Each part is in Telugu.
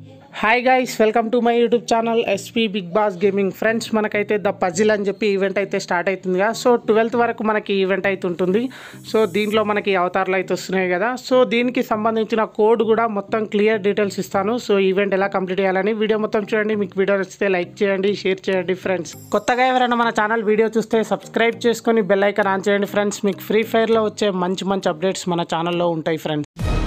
hi guys welcome to my YouTube channel SP big boss gaming friends మనకైతే ద పజిల్ అని చెప్పి ఈవెంట్ అయితే స్టార్ట్ అవుతుందిగా సో ట్వెల్త్ వరకు మనకి ఈవెంట్ అయితే ఉంటుంది సో దీంట్లో మనకి అవతారాలు అయితే వస్తున్నాయి కదా సో దీనికి సంబంధించిన కోడ్ కూడా మొత్తం క్లియర్ డీటెయిల్స్ ఇస్తాను సో ఈవెంట్ ఎలా కంప్లీట్ చేయాలని వీడియో మొత్తం చూడండి మీకు వీడియో నచ్చితే లైక్ చేయండి షేర్ చేయండి ఫ్రెండ్స్ కొత్తగా ఎవరైనా మన ఛానల్ వీడియో చూస్తే సబ్స్క్రైబ్ చేసుకొని బెల్ ఐకాన్ ఆన్ చేయండి ఫ్రెండ్స్ మీకు ఫ్రీ ఫైర్లో వచ్చే మంచి మంచి అప్డేట్స్ మన ఛానల్లో ఉంటాయి ఫ్రెండ్స్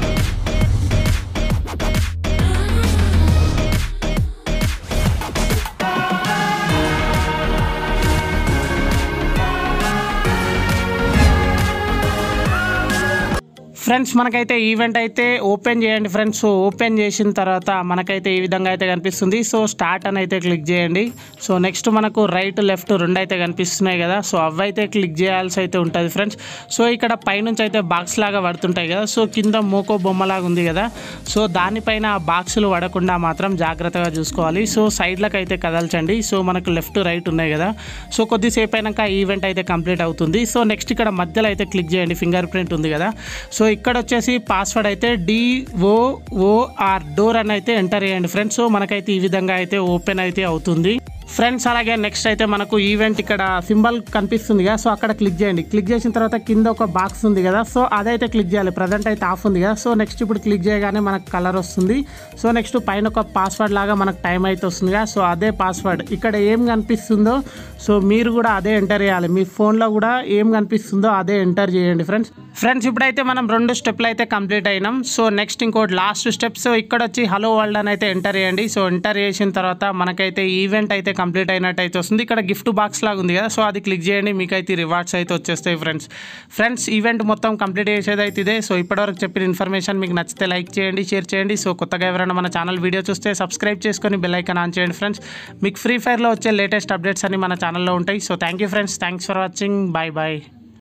ఫ్రెండ్స్ మనకైతే ఈవెంట్ అయితే ఓపెన్ చేయండి ఫ్రెండ్స్ సో ఓపెన్ చేసిన తర్వాత మనకైతే ఈ విధంగా అయితే కనిపిస్తుంది సో స్టార్ట్ అని అయితే క్లిక్ చేయండి సో నెక్స్ట్ మనకు రైట్ లెఫ్ట్ రెండు అయితే కనిపిస్తున్నాయి కదా సో అవి అయితే క్లిక్ చేయాల్సి అయితే ఉంటుంది ఫ్రెండ్స్ సో ఇక్కడ పైనుంచి అయితే బాక్స్ లాగా పడుతుంటాయి కదా సో కింద మోకో బొమ్మలాగా ఉంది కదా సో దానిపైన ఆ బాక్సులు పడకుండా మాత్రం జాగ్రత్తగా చూసుకోవాలి సో సైడ్లకు అయితే కదల్చండి సో మనకు లెఫ్ట్ రైట్ ఉన్నాయి కదా సో కొద్దిసేపు అయినాక ఈవెంట్ అయితే కంప్లీట్ అవుతుంది సో నెక్స్ట్ ఇక్కడ మధ్యలో అయితే క్లిక్ చేయండి ఫింగర్ ప్రింట్ ఉంది కదా సో ఇక్కడ వచ్చేసి పాస్వర్డ్ అయితే డిఓఓఆర్ డోర్ అని అయితే ఎంటర్ చేయండి ఫ్రెండ్స్ సో మనకైతే ఈ విధంగా అయితే ఓపెన్ అయితే అవుతుంది ఫ్రెండ్స్ అలాగే నెక్స్ట్ అయితే మనకు ఈవెంట్ ఇక్కడ సింబల్ కనిపిస్తుంది కదా సో అక్కడ క్లిక్ చేయండి క్లిక్ చేసిన తర్వాత కింద ఒక బాక్స్ ఉంది కదా సో అదైతే క్లిక్ చేయాలి ప్రజెంట్ అయితే ఆఫ్ ఉంది కదా సో నెక్స్ట్ ఇప్పుడు క్లిక్ చేయగానే మనకు కలర్ వస్తుంది సో నెక్స్ట్ పైన ఒక పాస్వర్డ్ లాగా మనకు టైం అయితే వస్తుంది కదా సో అదే పాస్వర్డ్ ఇక్కడ ఏం కనిపిస్తుందో సో మీరు కూడా అదే ఎంటర్ చేయాలి మీ ఫోన్లో కూడా ఏం కనిపిస్తుందో అదే ఎంటర్ చేయండి ఫ్రెండ్స్ ఫ్రెండ్స్ ఇప్పుడైతే మనం రెండు స్టెప్లు అయితే కంప్లీట్ అయినాం సో నెక్స్ట్ ఇంకోటి లాస్ట్ స్టెప్ సో ఇక్కడ వచ్చి హలో వరల్డ్ అని అయితే ఎంటర్ చేయండి సో ఎంటర్ చేసిన తర్వాత మనకైతే ఈవెంట్ అయితే కంప్లీట్ అయినట్టు అయితే వస్తుంది ఇక్కడ గిఫ్ట్ బాక్స్ లాగా ఉంది కదా సో అది క్లిక్ చేయండి మీకైతే రివార్డ్స్ అయితే వచ్చేస్తాయి ఫ్రెండ్స్ ఫ్రెండ్స్ ఈవెంట్ మొత్తం కంప్లీట్ చేసేది అయితే ఇదే సో ఇప్పటివరకు చెప్పిన ఇన్ఫర్మేషన్ మీకు నచ్చితే లైక్ చేయండి షేర్ చేయండి సో కొత్తగా ఎవరైనా మన ఛానల్ వీడియో చూస్తే సబ్స్క్రైబ్ చేసుకొని బెల్ ఐకాన్ ఆన్ చేయండి ఫ్రెండ్స్ మీకు ఫ్రీ ఫైర్లో వచ్చే లేటెస్ట్ అప్డేట్స్ అన్ని మన ఛానల్లో ఉంటాయి so thank you friends thanks for watching bye bye